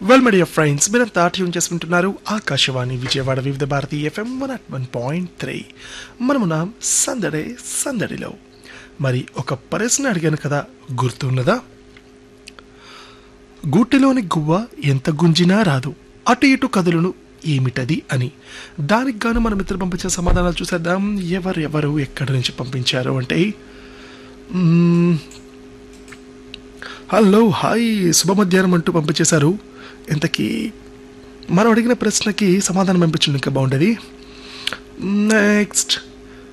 well media friends మీరంతా tune చేసుకుంటున్నారు Akashvani Vijayawada Vividh Bharati F M one at one point three మనమున సందడే సందడిలో మరి ఒక ప్రశ్న అడిగాను కదా గుర్తున్నదా గూటిలోని గువ్వ ఎంత గుంజినా రాదు అటు ఇటు కదులును ఏమిటది అని దానికి గాను మన మిత్రులు పంపించిన సమాధానాలు చూసేద్దాం ఎవరు ఎవరు ఎక్కడి నుంచి పంపించారు అంటే మ్మ్, హలో హాయ్ శుభ మధ్యాహ్నం అంటూ పంపించేశారు ఇంతకీ మనం అడిగిన ప్రశ్నకి సమాధానం పంపించండి ఇంకా బాగుండేది నెక్స్ట్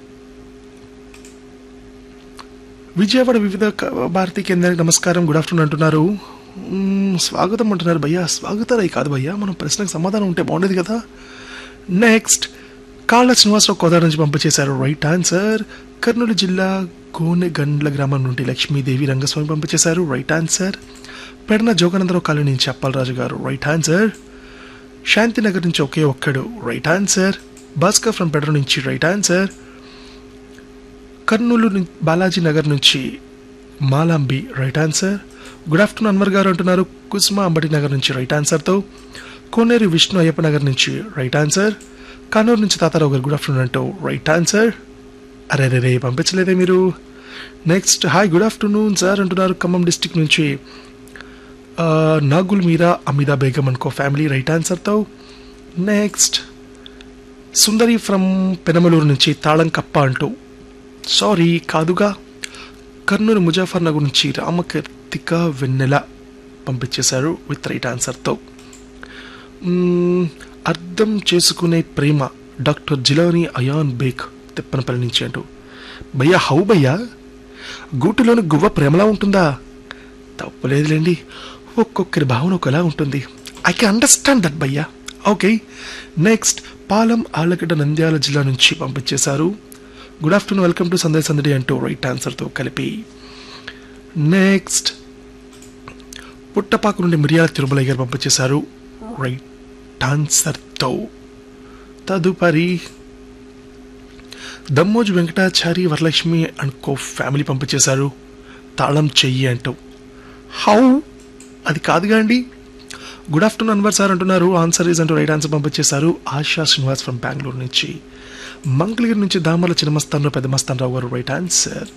విజయవాడ వివిధ క- భారతీ కేంద్రానికి నమస్కారం గుడ్ ఆఫ్టర్నూన్ అంటున్నారు మ్మ్, స్వాగతం అంటున్నారు భయ్యా స్వాగతం అయి కాదు భయ్యా మనం ప్రశ్నకు సమాధానం ఉంటే బాగుండేది కదా నెక్స్ట్ కాళ్ళ శ్రీనివాసరావు కోదాడ నుంచి పంపించేశారు రైట్ ఆన్సర్ కర్నూలు జిల్లా గోనెగండ్ల గ్రామం నుండి లక్ష్మీదేవి రంగస్వామి పంపించేశారు right answer Pedana Joganandarao colony నుంచి అప్పలరాజు గారు రైట్ ఆన్సర్ శాంతినగర్ నుంచి Oke Okkadu right answer Bhaskar from Pedara నుంచి రైట్ ఆన్సర్ కర్నూలు నుం- బాలాజీ నగర్ నుంచి Malambi right answer good afternoon Anwar గారు అంటున్నారు కుస్మా అంబటి నగర్ నుంచి రైట్ ఆన్సర్తో కోనేరు విష్ణు అయ్యప్ప నగర్ నుంచి రైట్ ఆన్సర్ కానూరు నుంచి తాతారావు గారు గుడ్ ఆఫ్టర్నూన్ అంటూ రైట్ ఆన్సర్ అరే రే రే పంపించలేదే మీరు next hi good afternoon sir అంటున్నారు ఖమ్మం డిస్టిక్ నుంచి ఆ, నాగుల్ మీరా అమిదా బేగం అనుకో ఫ్యామిలీ రైట్ ఆన్సర్తో నెక్స్ట్ సుందరి ఫ్రమ్ పెనమలూరు నుంచి తాళం కప్ప అంటూ సారీ కాదుగా కర్నూలు ముజాఫర్ నగర్ నుంచి రామకర్తిక వెన్నెల పంపించేశారు విత్ రైట్ ఆన్సర్తో మ్మ్, అర్థం చేసుకునే ప్రేమ డాక్టర్ జిలాని అయాన్ బేక్ తిప్పనపల్లి నుంచి అంటూ భయ్యా హౌ భయ్యా గూటిలోని గువ్వ ప్రేమలా ఉంటుందా తప్పలేదులేండి ఒక్కొక్కరి భావన ఒకలా ఉంటుంది ఐ కెన్ అండర్స్టాండ్ దట్ భయ్యా ఓకే నెక్స్ట్ పాలం ఆలగడ్డ నంద్యాల జిల్లా నుంచి పంపించేశారు good afternoon welcome to Sandesh సందడి అంటూ రైట్ ఆన్సర్తో కలిపి నెక్స్ట్ పుట్టపాకు నుండి మిరియాల తిరుమలయ్య గారు పంపించేశారు రైట్ ఆన్సర్తో తదుపరి దమ్మోజు వెంకటాచారి వరలక్ష్మి అనుకో ఫ్యామిలీ పంపించేశారు తాళం చెయ్యి అంటూ హౌ అది కాదుగా అండి గుడ్ ఆఫ్టర్నూన్ అన్వర్ సార్ అంటున్నారు ఆన్సర్ ఈజ్ అంటూ రైట్ ఆన్సర్ పంపించేశారు ఆశా శ్రీనివాస్ ఫ్రమ్ బెంగళూరు నుంచి మంగళగిరి నుంచి దామర్ల చిన్నమస్తాన్ పెద్ద మస్తాన్ రావు గారు రైట్ ఆన్సర్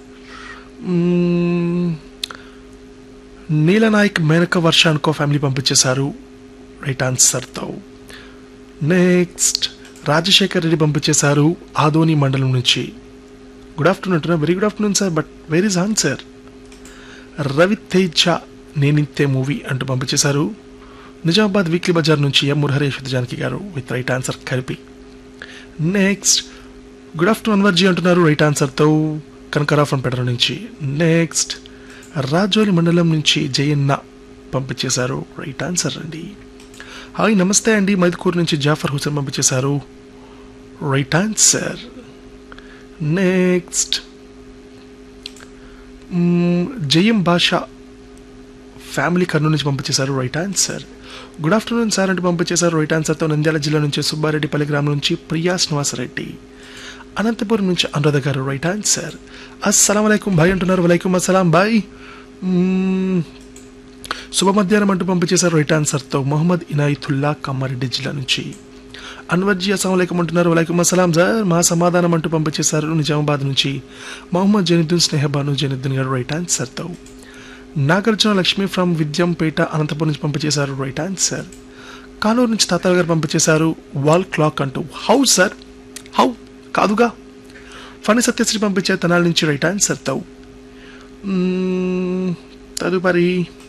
నీలనాయక్ మేనక వర్ష అనుకో ఫ్యామిలీ పంపించేశారు రైట్ ఆన్సర్తో నెక్స్ట్ రాజశేఖర్ రెడ్డి పంపించేశారు ఆదోని మండలం నుంచి గుడ్ ఆఫ్టర్నూన్ అంటున్నా very good afternoon sir but where is answer Raviteja Neninthe movie అంటూ పంపించేశారు నిజామాబాద్ వీక్లీ బజార్ నుంచి ఎం మురహరేష్ జానకి గారు విత్ రైట్ ఆన్సర్ కలిపి నెక్స్ట్ గుడ్ ఆఫ్టర్నూన్ అన్వర్జీ అంటున్నారు రైట్ ఆన్సర్తో కనకరా ఫ్రమ్ పెడర నుంచి నెక్స్ట్ రాజోలి మండలం నుంచి జయన్న పంపించేశారు రైట్ ఆన్సర్ అండి హాయ్ నమస్తే అండి మైదుకూరు నుంచి జాఫర్ హుసేన్ పంపించేశారు రైట్ ఆన్సర్ నెక్స్ట్ మ్మ్, జయం భాష ఫ్యామిలీ కర్నూలు నుంచి పంపించేశారు right answer good afternoon sir అంటూ పంపించేశారు రైట్ ఆన్సర్తో నంద్యాల జిల్లా నుంచి సుబ్బారెడ్డిపల్లి గ్రామం నుంచి ప్రియా శ్రీనివాసరెడ్డి అనంతపురం నుంచి అనురాధ గారు రైట్ ఆన్సర్ అస్సలం వలైకుం బాయ్ అంటున్నారు వలైకుం అస్సలాం బాయ్ మ్మ్, శుభ మధ్యాహ్నం అంటూ పంపించేశారు రైట్ ఆన్సర్తో మొహమ్మద్ ఇనాయితుల్లా కమ్మారెడ్డి జిల్లా నుంచి అన్వర్జీ అస్సలం వలైకుం అంటున్నారు వలైకుం అస్సలాం సార్ మా సమాధానం అంటూ పంపించేశారు నిజామాబాద్ నుంచి మొహమ్మద్ జైనుద్దీన్ స్నేహబాను జైనుద్దీన్ గారు రైట్ ఆన్సర్తో నాగార్జున లక్ష్మి ఫ్రమ్ విద్యంపేట అనంతపురం నుంచి పంపించేశారు రైట్ ఆన్సర్ కానూరు నుంచి తాతారావు గారు పంపించేశారు వాల్ క్లాక్ అంటూ హౌ సార్ హౌ కాదుగా ఫణి సత్యశ్రీ పంపించే తనాల నుంచి రైట్ ఆన్సర్తో మ్మ్, తదుపరి